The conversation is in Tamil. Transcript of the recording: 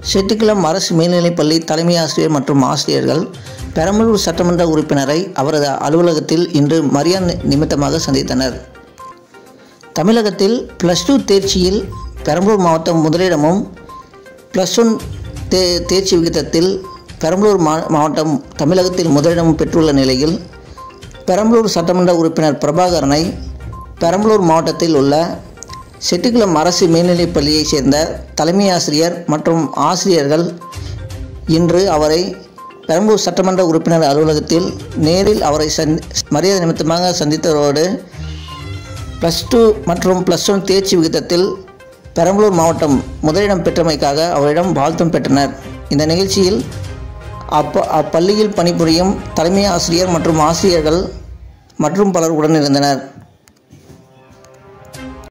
செட்டிக்குளம் அரசு மேல்நிலைப்பள்ளி தலைமை ஆசிரியர் மற்றும் ஆசிரியர்கள் பெரம்பலூர் சட்டமன்ற உறுப்பினரை அவரது அலுவலகத்தில் இன்று மரியாதை நிமித்தமாக சந்தித்தனர் தமிழகத்தில் ப்ளஸ் டூ தேர்ச்சியில் பெரம்பலூர் மாவட்டம் முதலிடமும் ப்ளஸ் ஒன் தே தேர்ச்சி விகிதத்தில் பெரம்பலூர் மா மாவட்டம் தமிழகத்தில் முதலிடம் பெற்றுள்ள நிலையில் பெரம்பலூர் சட்டமன்ற உறுப்பினர் பிரபாகரனை பெரம்பலூர் மாவட்டத்தில் உள்ள செட்டிக்குளம் அரசு மேல்நிலைப் பள்ளியைச் சேர்ந்த தலைமை ஆசிரியர் மற்றும் ஆசிரியர்கள் இன்று அவரை பெரம்பலூர் சட்டமன்ற உறுப்பினர் அலுவலகத்தில் நேரில் அவரை சந்தி மரியாதை நிமித்தமாக சந்தித்ததோடு ப்ளஸ் டூ மற்றும் ப்ளஸ் ஒன் தேர்ச்சி விகிதத்தில் பெரம்பலூர் மாவட்டம் முதலிடம் பெற்றமைக்காக அவரிடம் வாழ்த்தும் பெற்றனர் இந்த நிகழ்ச்சியில் அப்ப அப்பள்ளியில் பணிபுரியும் தலைமை ஆசிரியர் மற்றும் ஆசிரியர்கள் மற்றும் பலர் உடன் இருந்தனர்